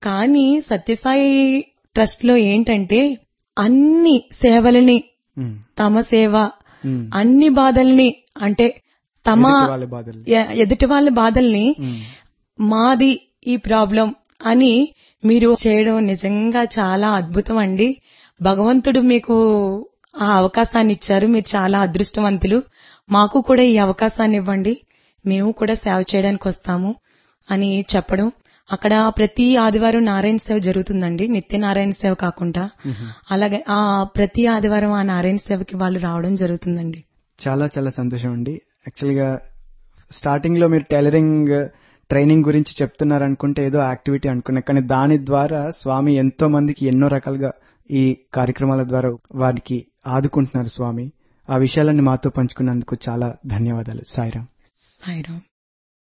కానీ సత్యసాయి ట్రస్ట్ లో ఏంటంటే అన్ని సేవలని ఉమ్, తమ సేవ ఉమ్. అన్ని బాధల్ని అంటే తమ ఎదుటి వాళ్ళ బాధలు ఎ- ఎదుటి వాళ్ళ బాధల్ని ఉమ్, మాది ఈ ప్రాబ్లం అని మీరు చేయడం నిజంగా చాలా అద్భుతం అండి భగవంతుడు మీకు ఆ అవకాశాన్ని ఇచ్చారు మీరు చాలా అదృష్టవంతులు మాకు కూడా ఈ అవకాశాన్ని ఇవ్వండి మేము కూడా సేవ చేయడానికి వస్తాము అని చెప్పడం అక్కడ ప్రతి ఆదివారం నారాయణ సేవ జరుగుతుందండి నిత్య నారాయణ సేవ కాకుండా ఉహు. అలాగే ఆ ప్రతి ఆదివారం ఆ నారాయణ సేవకి వాళ్ళు రావడం జరుగుతుందండి చాలా చాలా సంతోషం అండి యాక్చువల్ గా స్టార్టింగ్ లో మీరు టైలరింగ్ ట్రైనింగ్ గురించి చెప్తున్నారు అనుకుంటే ఏదో యాక్టివిటీ అనుకున్నా కానీ దాని ద్వారా స్వామి ఎంతో మందికి ఎన్నో రకాలుగా ఈ కార్యక్రమాల ద్వారా వారికి ఆదుకుంటున్నారు స్వామి ఆ విషయాలన్నీ మాతో పంచుకున్నందుకు చాలా ధన్యవాదాలు సాయిరామ్ సాయిరామ్